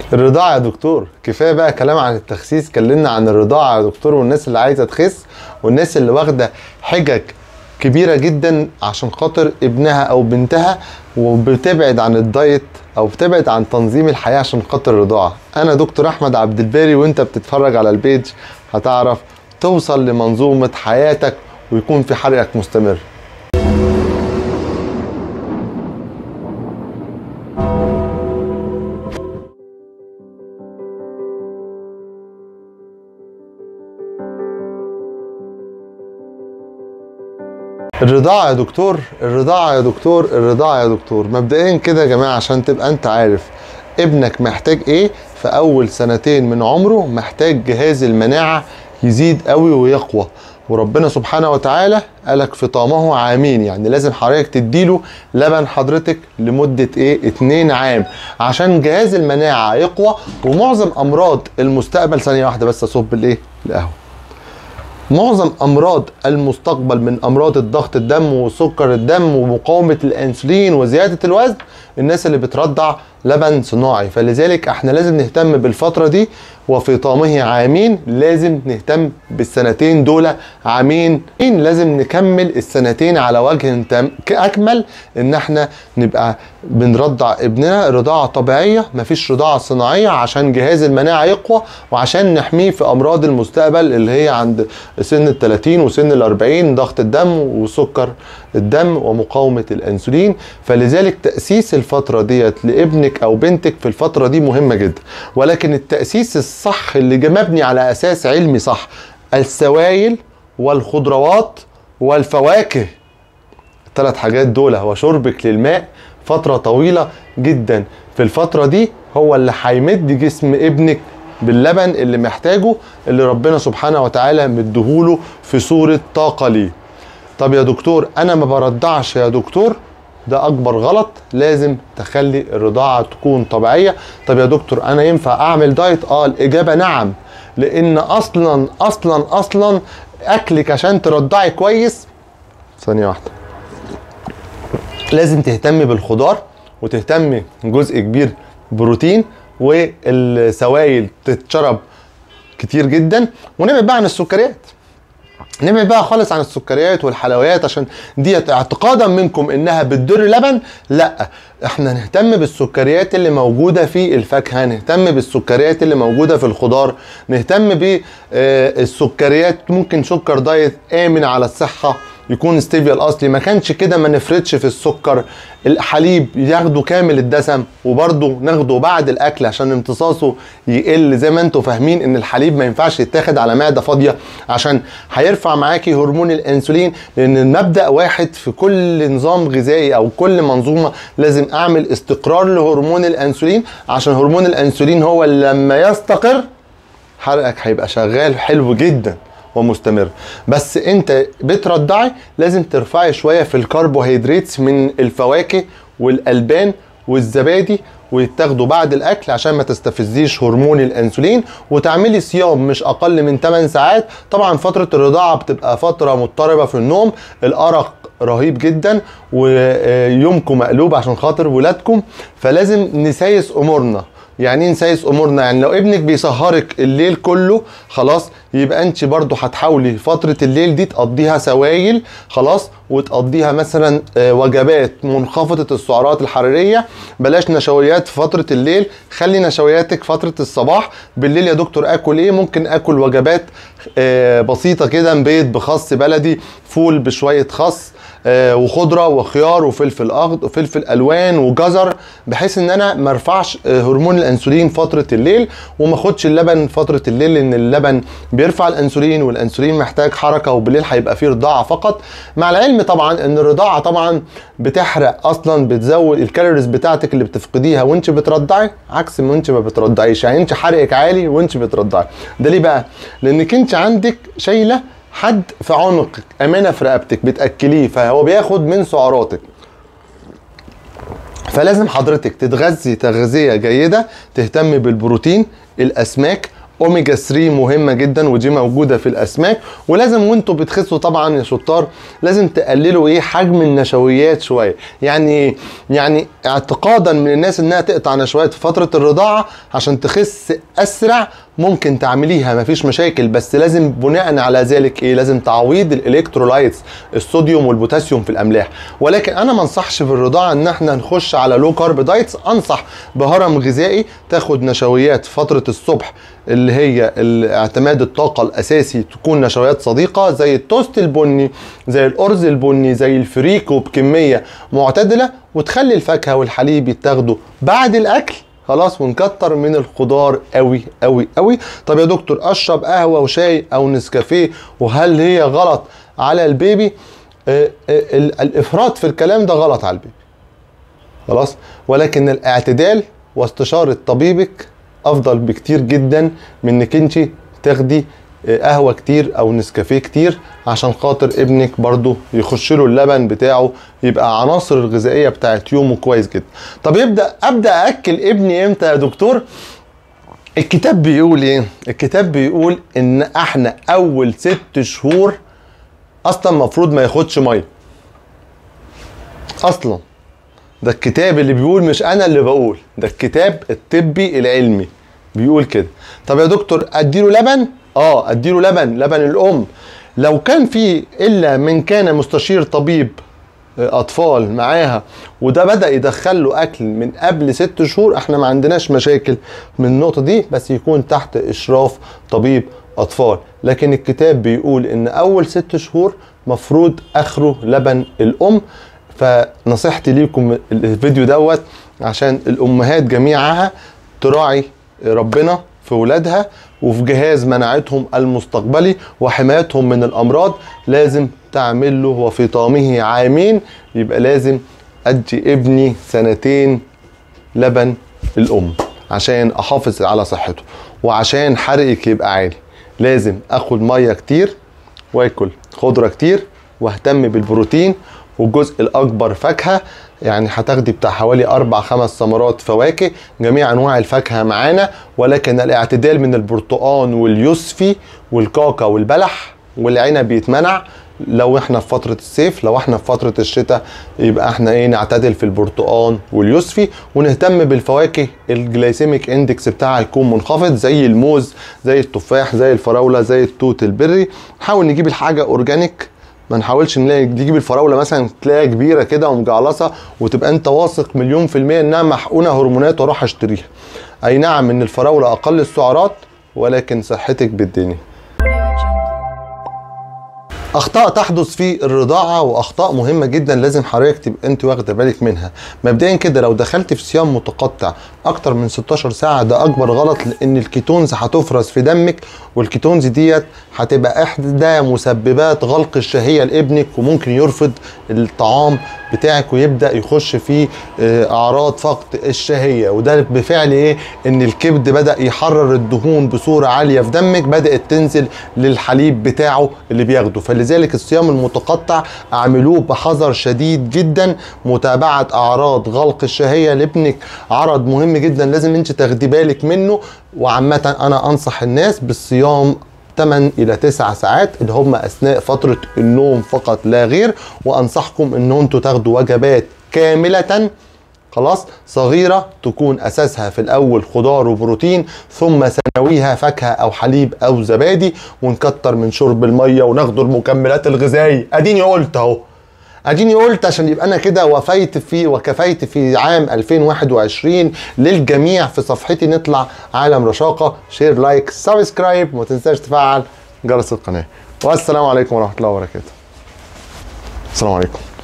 الرضاعة يا دكتور كفاية بقى كلام عن التخسيس كلمنا عن الرضاعة يا دكتور والناس اللي عايزة تخس والناس اللي واخدة حجج كبيرة جدا عشان خاطر ابنها او بنتها وبتبعد عن الدايت او بتبعد عن تنظيم الحياة عشان خاطر الرضاعة انا دكتور احمد عبد الباري وانت بتتفرج على البيج هتعرف توصل لمنظومة حياتك ويكون في حرقك مستمر الرضاعة يا دكتور الرضاعة يا دكتور الرضاعة يا دكتور مبدئيا كده يا جماعة عشان تبقى انت عارف ابنك محتاج ايه في اول سنتين من عمره محتاج جهاز المناعة يزيد قوي ويقوى وربنا سبحانه وتعالى قالك فطامه عامين يعني لازم حضرتك تديله لبن حضرتك لمدة ايه اتنين عام عشان جهاز المناعة يقوى ومعظم امراض المستقبل ثانية واحدة بس اصب الايه القهوة معظم امراض المستقبل من امراض الضغط الدم وسكر الدم ومقاومه الانسولين وزياده الوزن الناس اللي بترضع لبن صناعي فلذلك احنا لازم نهتم بالفتره دي وفطامه عامين لازم نهتم بالسنتين دول عامين لازم نكمل السنتين على وجه تم- اكمل ان احنا نبقى بنرضع ابننا رضاعه طبيعيه مفيش رضاعه صناعيه عشان جهاز المناعه يقوى وعشان نحميه في امراض المستقبل اللي هي عند سن ال 30 وسن ال 40 ضغط الدم وسكر الدم ومقاومه الانسولين فلذلك تاسيس الفتره ديت لابنك او بنتك في الفتره دي مهمه جدا ولكن التاسيس الصح اللي جا- مبني على اساس علمي صح السوائل والخضروات والفواكه الثلاث حاجات دول وشربك للماء فترة طويلة جدا في الفترة دي هو اللي هيمد جسم ابنك باللبن اللي محتاجه اللي ربنا سبحانه وتعالى مديهوله في صورة طاقة ليه طب يا دكتور انا ما برضعش يا دكتور ده اكبر غلط لازم تخلي الرضاعة تكون طبيعية طب يا دكتور انا ينفع اعمل دايت اه الاجابة نعم لان اصلا اصلا اصلا اكلك عشان ترضعي كويس ثانية واحدة لازم تهتمي بالخضار وتهتمي جزء كبير بروتين والسوائل تتشرب كتير جدا ونبعد بقى عن السكريات نبعد بقى خالص عن السكريات والحلويات عشان ديت اعتقادا منكم انها بتضر لبن لا احنا نهتم بالسكريات اللي موجوده في الفاكهه نهتم بالسكريات اللي موجوده في الخضار نهتم بالسكريات ممكن سكر دايت امن على الصحه يكون ستيفيا الاصلي ما كانش كده ما نفرطش في السكر الحليب ياخده كامل الدسم وبرده ناخده بعد الاكل عشان امتصاصه يقل زي ما انتم فاهمين ان الحليب ما ينفعش يتاخد على معده فاضيه عشان هيرفع معاكي هرمون الانسولين لان المبدا واحد في كل نظام غذائي او كل منظومه لازم اعمل استقرار لهرمون الانسولين عشان هرمون الانسولين هو اللي لما يستقر حرقك هيبقى شغال حلو جدا ومستمر بس انت بترضعي لازم ترفعي شويه في الكربوهيدرات من الفواكه والالبان والزبادي ويتاخدوا بعد الاكل عشان ما تستفزيش هرمون الانسولين وتعملي صيام مش اقل من 8 ساعات طبعا فتره الرضاعه بتبقى فتره مضطربه في النوم الارق رهيب جدا ويومكم مقلوب عشان خاطر ولادكم فلازم نسايس امورنا يعني ايه نسايس امورنا يعني لو ابنك بيسهرك الليل كله خلاص يبقى انت برضو هتحاولي فتره الليل دي تقضيها سوائل خلاص وتقضيها مثلا آه، وجبات منخفضه السعرات الحراريه بلاش نشويات في فتره الليل خلي نشوياتك فتره الصباح بالليل يا دكتور اكل ايه ممكن اكل وجبات آه، بسيطه كده بيض بخس بلدي فول بشويه خس آه، وخضره وخيار وفلفل اخضر وفلفل الوان وجزر بحيث ان انا ما ارفعش آه، هرمون الانسولين فتره الليل وما اخدش اللبن فتره الليل لان اللبن بيرفع الانسولين والانسولين محتاج حركه وبالليل هيبقى فيه رضاعه فقط مع العلم طبعا ان الرضاعه طبعا بتحرق اصلا بتزود الكالوريز بتاعتك اللي بتفقديها وانت بترضعي عكس ما انت ما بترضعيش يعني انت حرقك عالي وانت بترضعي ده ليه بقى لانك انت عندك شايله حد في عنقك امانه في رقبتك بتاكليه فهو بياخد من سعراتك فلازم حضرتك تتغذي تغذيه جيده تهتم بالبروتين الاسماك اوميجا 3 مهمه جدا ودي موجوده في الاسماك ولازم وانتوا بتخسوا طبعا يا شطار لازم تقللوا ايه حجم النشويات شويه يعني يعني اعتقادا من الناس انها تقطع نشويات في فتره الرضاعه عشان تخس اسرع ممكن تعمليها مفيش مشاكل بس لازم بناء على ذلك ايه لازم تعويض الالكترولايتس الصوديوم والبوتاسيوم في الاملاح ولكن انا ما انصحش في الرضاعه ان احنا نخش على لو كارب دايتس انصح بهرم غذائي تاخد نشويات في فتره الصبح اللي هي اعتماد الطاقه الاساسي تكون نشويات صديقه زي التوست البني زي الارز البني زي الفريكو بكميه معتدله وتخلي الفاكهه والحليب يتاخدوا بعد الاكل خلاص ونكتر من الخضار قوي قوي قوي طب يا دكتور اشرب قهوه وشاي او نسكافيه وهل هي غلط على البيبي آه آه الافراط في الكلام ده غلط على البيبي خلاص ولكن الاعتدال واستشاره طبيبك افضل بكتير جدا من انك انت تاخدي قهوه كتير او نسكافيه كتير عشان خاطر ابنك برضو يخش له اللبن بتاعه يبقى عناصر الغذائيه بتاعت يومه كويس جدا طب يبدا ابدا اكل ابني امتى يا دكتور الكتاب بيقول ايه الكتاب بيقول ان احنا اول ست شهور اصلا المفروض ما ياخدش ميه اصلا ده الكتاب اللي بيقول مش انا اللي بقول ده الكتاب الطبي العلمي بيقول كده طب يا دكتور اديله لبن اه اديله لبن لبن الام لو كان في الا من كان مستشير طبيب اطفال معاها وده بدا يدخل له اكل من قبل ست شهور احنا ما عندناش مشاكل من النقطه دي بس يكون تحت اشراف طبيب اطفال لكن الكتاب بيقول ان اول ست شهور مفروض اخره لبن الام فنصيحتي ليكم الفيديو دوت عشان الامهات جميعها تراعي ربنا في ولادها وفي جهاز مناعتهم المستقبلي وحمايتهم من الامراض لازم تعمل له وفطامه عامين يبقى لازم ادي ابني سنتين لبن الام عشان احافظ على صحته وعشان حرقك يبقى عالي لازم اخد ميه كتير واكل خضره كتير واهتم بالبروتين والجزء الاكبر فاكهه يعني هتاخدي بتاع حوالي اربع خمس ثمرات فواكه جميع انواع الفاكهه معانا ولكن الاعتدال من البرتقان واليوسفي والكاكا والبلح والعنب يتمنع لو احنا في فترة الصيف لو احنا في فترة الشتاء يبقى احنا ايه نعتدل في البرتقان واليوسفي ونهتم بالفواكه الجلايسيميك اندكس بتاعها يكون منخفض زي الموز زي التفاح زي الفراولة زي التوت البري نحاول نجيب الحاجة اورجانيك ما نحاولش نلاقي نجيب الفراوله مثلا تلاقيها كبيره كده ومجعلصه وتبقى انت واثق مليون في الميه انها محقونه هرمونات واروح اشتريها اي نعم ان الفراوله اقل السعرات ولكن صحتك بالدنيا اخطاء تحدث في الرضاعه واخطاء مهمه جدا لازم حضرتك تبقى انت واخده بالك منها مبدئيا كده لو دخلت في صيام متقطع اكتر من 16 ساعه ده اكبر غلط لان الكيتونز هتفرز في دمك والكيتونز ديت هتبقى احدى مسببات غلق الشهيه لابنك وممكن يرفض الطعام بتاعك ويبدا يخش في اعراض فقد الشهيه وده بفعل ايه ان الكبد بدا يحرر الدهون بصوره عاليه في دمك بدات تنزل للحليب بتاعه اللي بياخده فلذلك الصيام المتقطع اعملوه بحذر شديد جدا متابعه اعراض غلق الشهيه لابنك عرض مهم جدا لازم انت تاخدي بالك منه وعامه انا انصح الناس بالصيام 8 الى 9 ساعات اللي هم اثناء فتره النوم فقط لا غير وانصحكم ان انتوا تاخدوا وجبات كامله خلاص صغيرة تكون أساسها في الأول خضار وبروتين ثم ثانويها فاكهة أو حليب أو زبادي ونكتر من شرب المية وناخدوا المكملات الغذائية أديني قلت أهو اديني قلت عشان يبقى انا كده وفيت في وكفيت في عام 2021 للجميع في صفحتي نطلع عالم رشاقه شير لايك سبسكرايب وما تنساش تفعل جرس القناه والسلام عليكم ورحمه الله وبركاته السلام عليكم